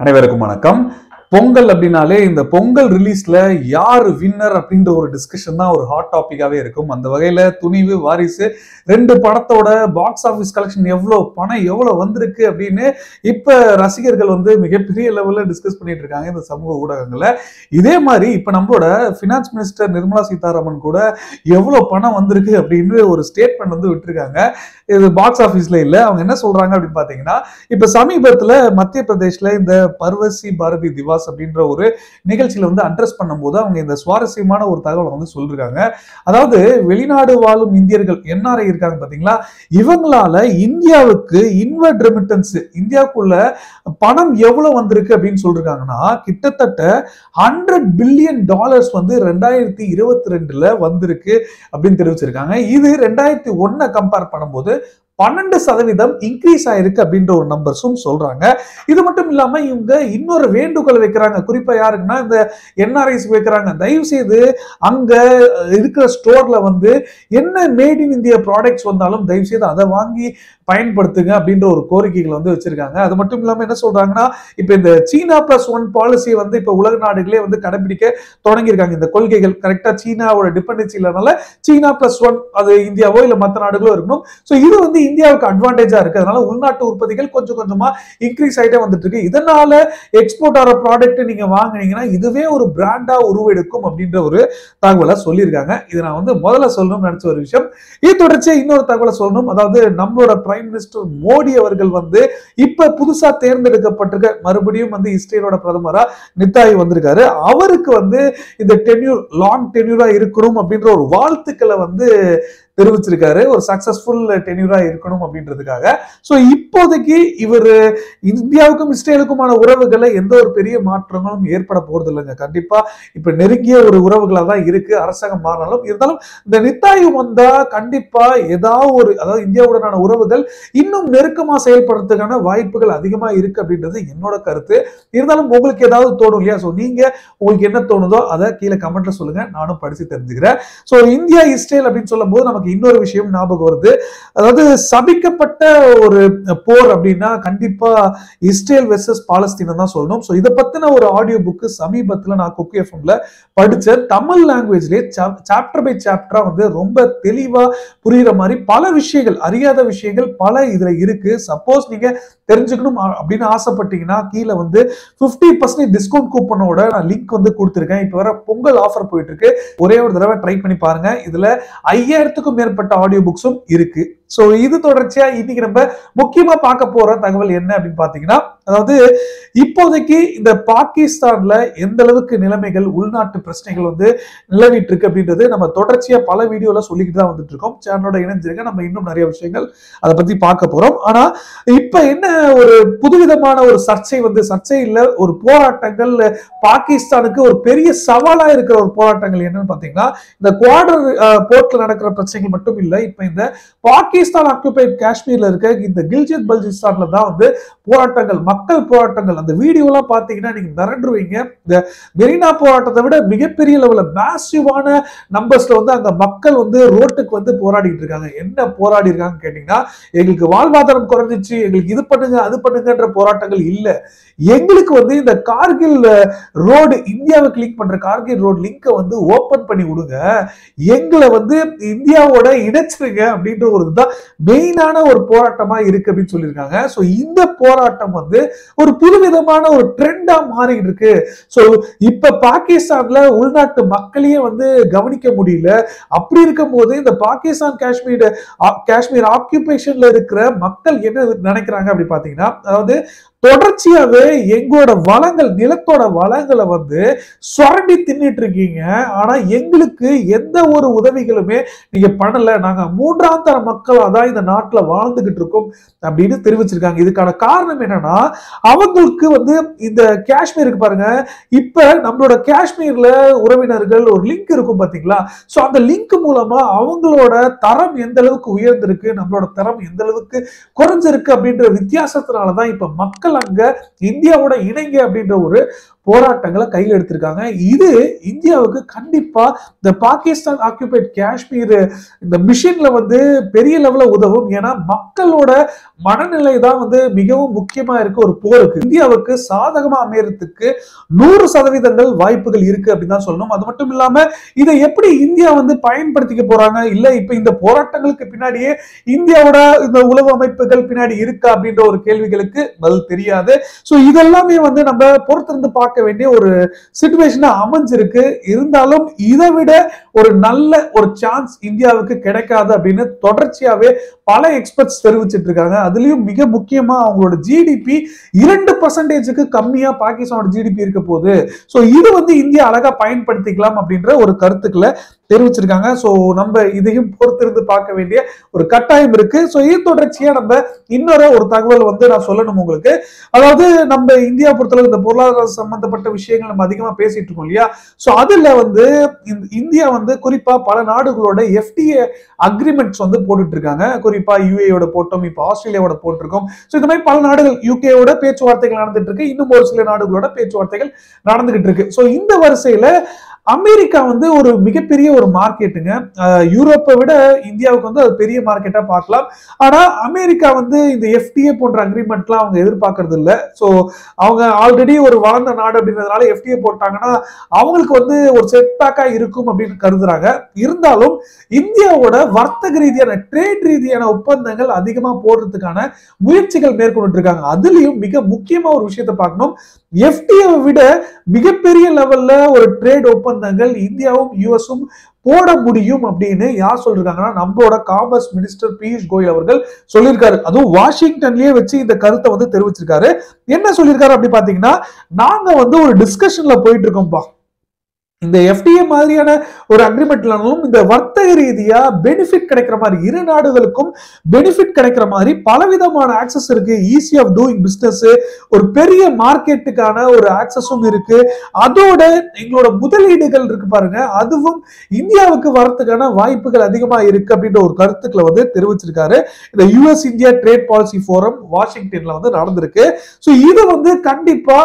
அனைவருக்கும் வணக்கம் பொங்கல் அப்படின்னாலே இந்த பொங்கல் ரிலீஸ்ல யார் வின்னர் அப்படின்ற ஒரு டிஸ்கஷன் தான் ஒரு ஹாட் டாபிக்காவே இருக்கும் அந்த வகையில துணிவு வாரிசு ரெண்டு படத்தோட பாக்ஸ் ஆஃபீஸ் கலெக்ஷன் எவ்வளோ பணம் எவ்வளோ வந்திருக்கு அப்படின்னு இப்ப ரசிகர்கள் வந்து மிகப்பெரிய லெவல்ல டிஸ்கஸ் பண்ணிட்டு இருக்காங்க இந்த சமூக ஊடகங்கள்ல இதே மாதிரி இப்ப நம்மளோட ஃபினான்ஸ் மினிஸ்டர் நிர்மலா சீதாராமன் கூட எவ்வளோ பணம் வந்திருக்கு அப்படின்னு ஒரு ஸ்டேட்மெண்ட் வந்து விட்டுருக்காங்க இது பாக்ஸ் ஆஃபீஸ்ல இல்ல அவங்க என்ன சொல்றாங்க அப்படின்னு பாத்தீங்கன்னா இப்ப சமீபத்துல மத்திய பிரதேஷ்ல இந்த பர்வசி பாரதி திவாஸ் அப்படின்ற ஒரு நிகழ்ச்சியில வந்து அட்ரஸ் பண்ணும்போது அவங்க இந்த சுவாரஸ்யமான ஒரு தகவலை வந்து சொல்லிருக்காங்க அதாவது வெளிநாடு வாழும் இந்தியர்கள் என்ஆர்ஐ இருக்காங்க பாத்தீங்களா இவங்களால இந்தியாவுக்கு இன்வெர்ட் ரெமிட்டன்ஸ் இந்தியாவுக்குள்ள பணம் எவ்வளவு வந்திருக்கு அப்படின்னு சொல்லிருக்காங்கன்னா கிட்டத்தட்ட ஹண்ட்ரட் பில்லியன் டாலர்ஸ் வந்து ரெண்டாயிரத்தி இருபத்தி ரெண்டுல வந்திருக்கு அப்படின்னு தெரிவிச்சிருக்காங்க இது ரெண்டாயிரத்தி ஒன்னை கம்பேர் பண்ணும்போது பன்னெண்டு சதவீதம் இன்க்ரீஸ் ஆயிருக்கு அப்படின்ற ஒரு நம்பர்ஸும் சொல்றாங்க இது மட்டும் இல்லாம இவங்க இன்னொரு வேண்டுகோள் வைக்கிறாங்க குறிப்பா யாருக்குன்னா இந்த என்ஆர்ஐஸ் வைக்கிறாங்க தயவு செய்து அங்க இருக்கிற ஸ்டோர்ல வந்து என்ன மேட் இன் இந்தியா ப்ராடக்ட்ஸ் வந்தாலும் தயவு செய்து அதை வாங்கி பயன்படுத்துங்க அப்படின்ற ஒரு கோரிக்கைகள் வந்து வச்சிருக்காங்க அது மட்டும் இல்லாம என்ன சொல்றாங்கன்னா இப்ப இந்த சீனா பிளஸ் ஒன் பாலிசி வந்து இப்ப உலக நாடுகளே வந்து கடைபிடிக்க தொடங்கியிருக்காங்க இந்த கொள்கைகள் கரெக்டா சீனாவோட டிபெண்டன்சி இல்லைனால சீனா பிளஸ் ஒன் அது இந்தியாவோ இல்ல மற்ற நாடுகளோ இருக்கணும் ஸோ இது வந்து இந்தியாவுக்கு அட்வான்டேஜா இருக்கு அதனால உள்நாட்டு உற்பத்திகள் கொஞ்சம் கொஞ்சமா இன்க்ரீஸ் ஆயிட்டே வந்துட்டு இருக்கு இதனால எக்ஸ்போர்ட் ஆகிற ப்ராடக்ட் நீங்க வாங்குனீங்கன்னா இதுவே ஒரு பிராண்டா உருவெடுக்கும் அப்படின்ற ஒரு தகவலை சொல்லியிருக்காங்க இதை நான் வந்து முதல்ல சொல்லணும்னு நினைச்ச ஒரு விஷயம் இது தொடர்ச்சியா இன்னொரு தகவலை சொல்லணும் அதாவது நம்மளோட பிரைம் மினிஸ்டர் மோடி அவர்கள் வந்து இப்ப புதுசா தேர்ந்தெடுக்கப்பட்டிருக்க மறுபடியும் வந்து இஸ்ரேலோட பிரதமரா நித்தாய் வந்திருக்காரு அவருக்கு வந்து இந்த டென்யூர் லாங் டென்யூரா இருக்கணும் அப்படின்ற ஒரு வாழ்த்துக்களை வந்து தெரிவிச்சிருக்காரு ஒரு சக்சஸ்ஃபுல் டென்யூரா இருக்கணும் அப்படின்றதுக்காக ஸோ இப்போதைக்கு இவர் இந்தியாவுக்கும் இஸ்ரேலுக்குமான உறவுகளை எந்த ஒரு பெரிய மாற்றங்களும் ஏற்பட போறது இல்லைங்க கண்டிப்பா இப்ப நெருங்கிய ஒரு உறவுகளாக தான் இருக்கு அரசாங்கம் மாறினாலும் இருந்தாலும் இந்த நித்தாயு வந்தா கண்டிப்பா ஏதாவது ஒரு அதாவது இந்தியாவுடனான உறவுகள் இன்னும் நெருக்கமா செயல்படுறதுக்கான வாய்ப்புகள் அதிகமா இருக்கு அப்படின்றது என்னோட கருத்து இருந்தாலும் உங்களுக்கு ஏதாவது தோணும் இல்லையா ஸோ நீங்க உங்களுக்கு என்ன தோணுதோ அதை கீழே கமெண்ட்ல சொல்லுங்க நானும் படிச்சு தெரிஞ்சுக்கிறேன் ஸோ இந்தியா இஸ்ரேல் அப்படின்னு சொல்லும்போது நமக்கு இன்னொரு விஷயம் ஞாபகம் வருது அதாவது சபிக்கப்பட்ட ஒரு போர் அப்படின்னா கண்டிப்பா இஸ்ரேல் வெர்சஸ் பாலஸ்தீனம் தான் சொல்லணும் ஸோ இதை பத்தின ஒரு ஆடியோ புக்கு சமீபத்தில் நான் குக்கி எஃப்எம்ல படிச்ச தமிழ் லாங்குவேஜ்லேயே சாப்டர் பை சாப்டரா வந்து ரொம்ப தெளிவா புரியுற மாதிரி பல விஷயங்கள் அறியாத விஷயங்கள் பல இதுல இருக்கு சப்போஸ் நீங்க தெரிஞ்சுக்கணும் அ- அப்படின்னு ஆசைப்பட்டீங்கன்னா கீழே வந்து ஃபிஃப்டி பர்சன்டேஜ் டிஸ்கவுண்ட் கூப்பனோட நான் லிங்க் வந்து கொடுத்துருக்கேன் இப்போ வர பொங்கல் ஆஃபர் போயிட்டு இருக்கு ஒரே ஒரு தடவை ட்ரை பண்ணி பாருங்க இதுல ஐயாயிரத்துக்கும் மேற்பட்ட ஆடியோ புக்ஸும் இருக்கு ஸோ இது தொடர்ச்சியா இன்னைக்கு நம்ம முக்கியமா பார்க்க போற தகவல் என்ன அப்படின்னு பாத்தீங்கன்னா அதாவது இப்போதைக்கு இந்த பாகிஸ்தான்ல எந்த அளவுக்கு நிலைமைகள் உள்நாட்டு பிரச்சனைகள் வந்து நிலவிட்டு இருக்கு அப்படின்றது நம்ம தொடர்ச்சியா பல வீடியோல சொல்லிக்கிட்டு தான் வந்துட்டு இருக்கோம் சேனலோட இணைஞ்சிருக்க நம்ம இன்னும் நிறைய விஷயங்கள் அதை பத்தி பார்க்க போறோம் ஆனா இப்ப என்ன ஒரு புதுவிதமான ஒரு சர்ச்சை வந்து சர்ச்சை இல்ல ஒரு போராட்டங்கள் பாகிஸ்தானுக்கு ஒரு பெரிய சவாலா இருக்கிற ஒரு போராட்டங்கள் என்னன்னு பாத்தீங்கன்னா இந்த குவார்டர் போர்ட்ல நடக்கிற பிரச்சனைகள் மட்டும் இல்ல இப்ப இந்த பாகிஸ்தான் ஆக்குபைட் காஷ்மீர்ல இருக்க இந்த கில்ஜித் பல்ஜிஸ்தான்ல தான் வந்து போராட்டங்கள் மக்கள் போராட்டங்கள் அந்த வீடியோலாம் பாத்தீங்கன்னா நீங்க மிரண்டுருவீங்க இந்த மெரினா போராட்டத்தை விட மிகப்பெரிய லெவல்ல மேசிவான நம்பர்ஸ்ல வந்து அங்க மக்கள் வந்து ரோட்டுக்கு வந்து போராடிட்டு இருக்காங்க என்ன போராடி இருக்காங்கன்னு கேட்டீங்கன்னா எங்களுக்கு வாழ்வாதாரம் குறைஞ்சிச்சு எங்களுக்கு இது பண்ணுங்க அது பண்ணுங்கன்ற போராட்டங்கள் இல்ல எங்களுக்கு வந்து இந்த கார்கில் ரோடு இந்தியாவுக்கு லிங்க் பண்ற கார்கில் ரோடு லிங்கை வந்து ஓபன் பண்ணி விடுங்க எங்களை வந்து இந்தியாவோட இணைச்சிருங்க அப்படின்ற ஒரு இதுதான் மெயினான ஒரு போராட்டமா இருக்கு அப்படின்னு சொல்லியிருக்காங்க ஸோ இந்த போராட்டம் வந்து ஒரு புதுவிதமான ஒரு ட்ரெண்டா மாறிட்டு இருக்கு ஸோ இப்ப பாகிஸ்தான்ல உள்நாட்டு மக்களையே வந்து கவனிக்க முடியல அப்படி இருக்கும்போது இந்த பாகிஸ்தான் காஷ்மீர் ஆ- காஷ்மீர் ஆக்குபேஷன்ல இருக்கிற மக்கள் என்ன நினைக்கிறாங்க அப்படி பாத்தீங்கன்னா அதாவது தொடர்ச்சியாவே எங்களோட வளங்கள் நிலத்தோட வளங்களை வந்து சுரண்டி தின்னுட்டு இருக்கீங்க ஆனா எங்களுக்கு எந்த ஒரு உதவிகளுமே நீங்க பண்ணல நாங்க மூன்றாம் தர மக்களா தான் இந்த நாட்டுல வாழ்ந்துகிட்டு இருக்கோம் அப்படின்னு தெரிவிச்சிருக்காங்க இதுக்கான காரணம் என்னன்னா அவங்களுக்கு வந்து இந்த காஷ்மீருக்கு பாருங்க இப்ப நம்மளோட காஷ்மீர்ல உறவினர்கள் ஒரு லிங்க் இருக்கும் பாத்தீங்களா சோ அந்த லிங்க் மூலமா அவங்களோட தரம் எந்த அளவுக்கு உயர்ந்திருக்கு நம்மளோட தரம் எந்த அளவுக்கு குறைஞ்சிருக்கு அப்படின்ற வித்தியாசத்தினாலதான் இப்ப மக்கள் அங்க இந்தியாவோட இணைங்க அப்படின்ற ஒரு போராட்டங்களை கையில் எடுத்திருக்காங்க இது இந்தியாவுக்கு கண்டிப்பா இந்த பாகிஸ்தான் ஆக்குபைட் காஷ்மீர் இந்த மிஷின்ல வந்து பெரிய லெவல்ல உதவும் ஏன்னா மக்களோட மனநிலை தான் வந்து மிகவும் முக்கியமா இருக்கு ஒரு போருக்கு இந்தியாவுக்கு சாதகமா அமையறதுக்கு நூறு சதவீதங்கள் வாய்ப்புகள் இருக்கு அப்படின்னு தான் சொல்லணும் அது மட்டும் இல்லாம இதை எப்படி இந்தியா வந்து பயன்படுத்திக்க போறாங்க இல்ல இப்ப இந்த போராட்டங்களுக்கு பின்னாடியே இந்தியாவோட இந்த உளவு அமைப்புகள் பின்னாடி இருக்கா அப்படின்ற ஒரு கேள்விகளுக்கு பதில் தெரியாது சோ இதெல்லாமே வந்து நம்ம பொறுத்திருந்து பார்க்க வேண்டிய ஒரு சுச்சுவேஷனா அமைஞ்சிருக்கு இருந்தாலும் இதை விட ஒரு நல்ல ஒரு சான்ஸ் இந்தியாவுக்கு கிடைக்காது அப்படின்னு தொடர்ச்சியாவே பல எக்ஸ்பர்ட்ஸ் தெரிவிச்சிட்டு இருக்காங்க அதுலயும் மிக முக்கியமா அவங்களோட ஜிடிபி இரண்டு பர்சன்டேஜுக்கு கம்மியா பாகிஸ்தானோட ஜிடிபி இருக்க போகுது சோ இது வந்து இந்தியா அழகா பயன்படுத்திக்கலாம் அப்படின்ற ஒரு கருத்துக்களை தெரிவிச்சிருக்காங்க சோ நம்ம இதையும் பொறுத்திருந்து பார்க்க வேண்டிய ஒரு கட்டாயம் இருக்கு சோ இது தொடர்ச்சியா நம்ம இன்னொரு ஒரு தகவல் வந்து நான் சொல்லணும் உங்களுக்கு அதாவது நம்ம இந்தியா பொறுத்தளவு இந்த பொருளாதார சம்பந்தப்பட்ட விஷயங்கள் நம்ம அதிகமா பேசிட்டு இருக்கோம் இல்லையா சோ அதுல வந்து இந்த- இந்தியா வந்து குறிப்பா பல நாடுகளோட எஃப்டிஏ அக்ரிமெண்ட்ஸ் வந்து போட்டுட்டு இருக்காங்க குறிப்பா யுஏயோட போட்டோம் இப்போ ஆஸ்திரேலியாவோட போட்டிருக்கோம் ஸோ இந்த மாதிரி பல நாடுகள் யூகேவோட பேச்சுவார்த்தைகள் நடந்துட்டு இருக்கு இன்னும் ஒரு சில நாடுகளோட பேச்சுவார்த்தைகள் நடந்துகிட்டு இருக்கு ஸோ இந்த வரிசையில அமெரிக்கா வந்து ஒரு மிகப்பெரிய ஒரு மார்க்கெட்டுங்க அஹ் யூரோப்பை விட இந்தியாவுக்கு வந்து அது பெரிய மார்க்கெட்டா பார்க்கலாம் ஆனா அமெரிக்கா வந்து இந்த எஃப்டிஏ போன்ற அக்ரிமெண்ட்லாம் அவங்க எதிர்பார்க்கறது இல்ல ஸோ அவங்க ஆல்ரெடி ஒரு வளர்ந்த நாடு அப்படின்றதுனால எஃப்டிஏ போட்டாங்கன்னா அவங்களுக்கு வந்து ஒரு செட்பேக்கா இருக்கும் அப்படின்னு கருதுறாங்க இருந்தாலும் இந்தியாவோட வர்த்தக ரீதியான ட்ரேட் ரீதியான ஒப்பந்தங்கள் அதிகமா போடுறதுக்கான முயற்சிகள் மேற்கொண்டு இருக்காங்க அதுலயும் மிக முக்கியமா ஒரு விஷயத்தை பார்க்கணும் எஃப்டிஏவை விட மிகப்பெரிய லெவல்ல ஒரு ட்ரேட் ஒப்பந்தங்கள் இந்தியாவும் யுஎஸும் போட முடியும் அப்படின்னு யார் சொல்லிருக்காங்கன்னா நம்மளோட காமர்ஸ் மினிஸ்டர் பியூஷ் கோயல் அவர்கள் சொல்லியிருக்காரு அதுவும் வாஷிங்டன்லயே வச்சு இந்த கருத்தை வந்து தெரிவிச்சிருக்காரு என்ன சொல்லியிருக்காரு அப்படி பாத்தீங்கன்னா நாங்க வந்து ஒரு டிஸ்கஷன்ல போயிட்டு இருக்கோம்ப்பா இந்த எஃப்டிஏ மாதிரியான ஒரு அக்ரிமெண்ட்லாலும் இந்த வர்த்தக ரீதியா பெனிஃபிட் கிடைக்கிற மாதிரி இரு நாடுகளுக்கும் பெனிஃபிட் கிடைக்கிற மாதிரி பலவிதமான ஆக்சஸ் இருக்கு ஈஸி ஆஃப் டூயிங் பிசினஸ் ஒரு பெரிய மார்க்கெட்டுக்கான ஒரு ஆக்சஸும் இருக்கு அதோட எங்களோட முதலீடுகள் இருக்கு பாருங்க அதுவும் இந்தியாவுக்கு வரத்துக்கான வாய்ப்புகள் அதிகமா இருக்கு அப்படின்ற ஒரு கருத்துக்களை வந்து தெரிவிச்சிருக்காரு இந்த US India trade policy forum வாஷிங்டன்ல வந்து நடந்திருக்கு ஸோ இது வந்து கண்டிப்பா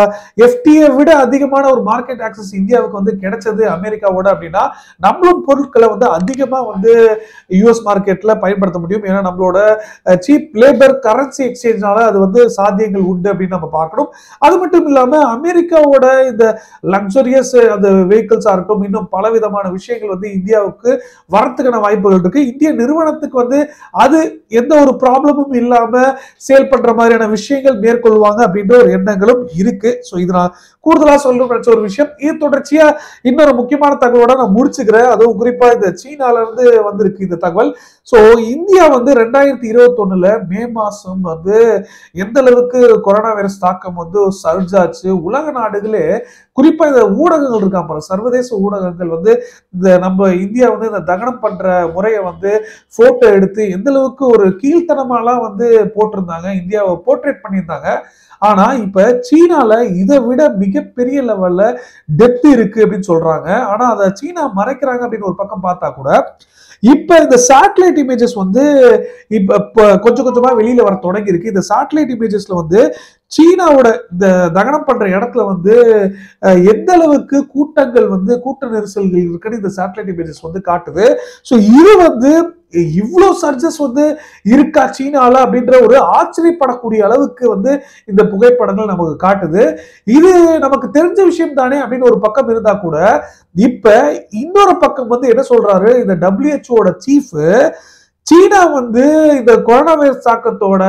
எஃப்டிஏ விட அதிகமான ஒரு மார்க்கெட் ஆக்சஸ் இந்தியாவுக்கு வந்து கிடைச்சது அமெரிக்காவோட அப்படின்னா நம்மளும் பொருட்களை வந்து அதிகமா வந்து யுஎஸ் மார்க்கெட்ல பயன்படுத்த முடியும் ஏன்னா நம்மளோட சீப் லேபர் கரன்சி எக்ஸ்சேஞ்ச்னால அது வந்து சாத்தியங்கள் உண்டு அப்படின்னு நம்ம பார்க்கணும் அது மட்டும் இல்லாம அமெரிக்காவோட இந்த லக்ஸரியஸ் அந்த வெஹிக்கிள்ஸா இருக்கட்டும் இன்னும் பல விதமான விஷயங்கள் வந்து இந்தியாவுக்கு வரத்துக்கான வாய்ப்புகள் இருக்கு இந்திய நிறுவனத்துக்கு வந்து அது எந்த ஒரு ப்ராப்ளமும் இல்லாம சேல் பண்ற மாதிரியான விஷயங்கள் மேற்கொள்வாங்க அப்படின்ற ஒரு எண்ணங்களும் இருக்கு ஸோ இது நான் கூடுதலா சொல்லணும் நினைச்ச ஒரு விஷயம் இது தொடர்ச்சியா இன்னொரு முக்கியமான தகவலோட நான் முடிச்சுக்கிறேன் அதுவும் குறிப்பா இந்த சீனால இருந்து வந்திருக்கு இந்த தகவல் ஸோ இந்தியா வந்து ரெண்டாயிரத்தி இருபத்தொன்னுல மே மாசம் வந்து எந்த அளவுக்கு கொரோனா வைரஸ் தாக்கம் வந்து சர்ஜ் ஆச்சு உலக நாடுகளே குறிப்பா இந்த ஊடகங்கள் இருக்கா பாருங்க சர்வதேச ஊடகங்கள் வந்து இந்த நம்ம இந்தியா வந்து இந்த தகனம் பண்ற முறையை வந்து போட்டோ எடுத்து எந்த அளவுக்கு ஒரு கீழ்த்தனமாலாம் வந்து போட்டிருந்தாங்க இந்தியாவை போர்ட்ரேட் பண்ணியிருந்தாங்க ஆனா இப்ப சீனால இதை விட மிகப்பெரிய லெவல்ல டெப்த் இருக்கு அப்படின்னு சொல்றாங்க ஆனா அதை சீனா மறைக்கிறாங்க அப்படின்னு ஒரு பக்கம் பார்த்தா கூட இப்ப இந்த சேட்டலைட் இமேஜஸ் வந்து இப்ப இப்ப கொஞ்சம் கொஞ்சமா வெளியில வர தொடங்கி இருக்கு இந்த சேட்டலைட் இமேஜஸ்ல வந்து சீனாவோட இந்த தகனம் பண்ற இடத்துல வந்து அஹ், எந்த அளவுக்கு கூட்டங்கள் வந்து கூட்ட நெரிசல்கள் இருக்குன்னு இந்த சேட்டலைட் இமேஜஸ் வந்து காட்டுது ஸோ இது வந்து இவ்வளோ சர்ஜஸ் வந்து இருக்கா சீனால அப்படின்ற ஒரு ஆச்சரியப்படக்கூடிய அளவுக்கு வந்து இந்த புகைப்படங்கள் நமக்கு காட்டுது இது நமக்கு தெரிஞ்ச விஷயம் தானே அப்படின்னு ஒரு பக்கம் இருந்தா கூட இப்ப இன்னொரு பக்கம் வந்து என்ன சொல்றாரு இந்த டபிள்யூஹெச்ஓட சீஃப் சீனா வந்து இந்த கொரோனா வைரஸ் தாக்கத்தோட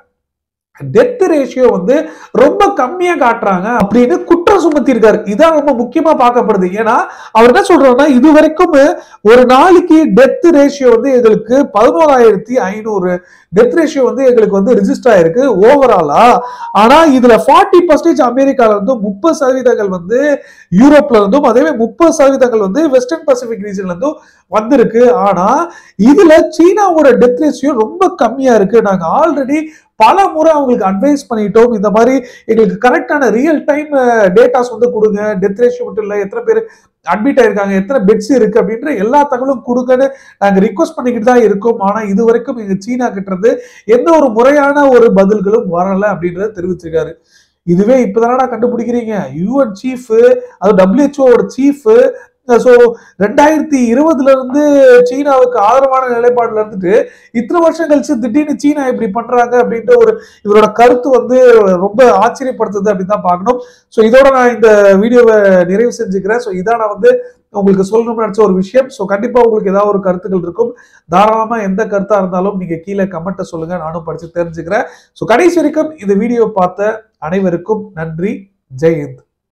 டெத் ரேஷியோ வந்து ரொம்ப கம்மியா காட்டுறாங்க அப்படின்னு குற்றம் சுமத்தி இருக்காரு இதான் ரொம்ப முக்கியமா பார்க்கப்படுது ஏன்னா அவர் என்ன சொல்றாருன்னா இது வரைக்கும் ஒரு நாளைக்கு டெத் ரேஷியோ வந்து எங்களுக்கு பதினோராயிரத்தி ஐநூறு டெத் ரேஷியோ வந்து எங்களுக்கு வந்து ரிஜிஸ்டர் ஆயிருக்கு ஓவராலா ஆனா இதுல ஃபார்ட்டி பர்சன்டேஜ் அமெரிக்கால இருந்தும் முப்பது சதவீதங்கள் வந்து யூரோப்ல இருந்தும் அதே மாதிரி முப்பது சதவீதங்கள் வந்து வெஸ்டர்ன் பசிபிக் ரீஜன்ல இருந்தும் வந்திருக்கு ஆனா இதுல சீனாவோட டெத் ரேஷியோ ரொம்ப கம்மியா இருக்கு நாங்க ஆல்ரெடி பல முறை அவங்களுக்கு அட்வைஸ் பண்ணிட்டோம் இந்த மாதிரி எங்களுக்கு கரெக்டான ரியல் டைம் டேட்டாஸ் வந்து கொடுங்க டெத் ரேஷியோ மட்டும் இல்லை எத்தனை பேர் அட்மிட் ஆயிருக்காங்க எத்தனை பெட்ஸ் இருக்கு அப்படின்ற எல்லா தகவலும் கொடுங்கன்னு நாங்க ரிக்வஸ்ட் பண்ணிக்கிட்டு தான் இருக்கோம் ஆனா இது வரைக்கும் எங்க சீனா கிட்ட இருந்து எந்த ஒரு முறையான ஒரு பதில்களும் வரல அப்படின்றத தெரிவிச்சிருக்காரு இதுவே இப்பதானடா கண்டுபிடிக்கிறீங்க யூஎன் சீஃப் அது டபிள்யூஹெச்ஓட சீஃப் ஸோ ரெண்டாயிரத்தி இருபதுல இருந்து சீனாவுக்கு ஆதரவான நிலைப்பாடுல இருந்துட்டு இத்தனை வருஷம் கழிச்சு திடீர்னு சீனா இப்படி பண்றாங்க அப்படின்ற ஒரு இவரோட கருத்து வந்து ரொம்ப ஆச்சரியப்படுத்துது அப்படின்னு தான் பார்க்கணும் ஸோ இதோட நான் இந்த வீடியோவை நிறைவு செஞ்சுக்கிறேன் ஸோ இதான் நான் வந்து உங்களுக்கு சொல்லணும்னு நினைச்ச ஒரு விஷயம் ஸோ கண்டிப்பா உங்களுக்கு ஏதாவது ஒரு கருத்துக்கள் இருக்கும் தாராளமா எந்த கருத்தா இருந்தாலும் நீங்க கீழே கமெண்ட்டை சொல்லுங்க நானும் படிச்சு தெரிஞ்சுக்கிறேன் ஸோ கடைசி வரைக்கும் இந்த வீடியோ பார்த்த அனைவருக்கும் நன்றி ஜெய் ஹிந்த்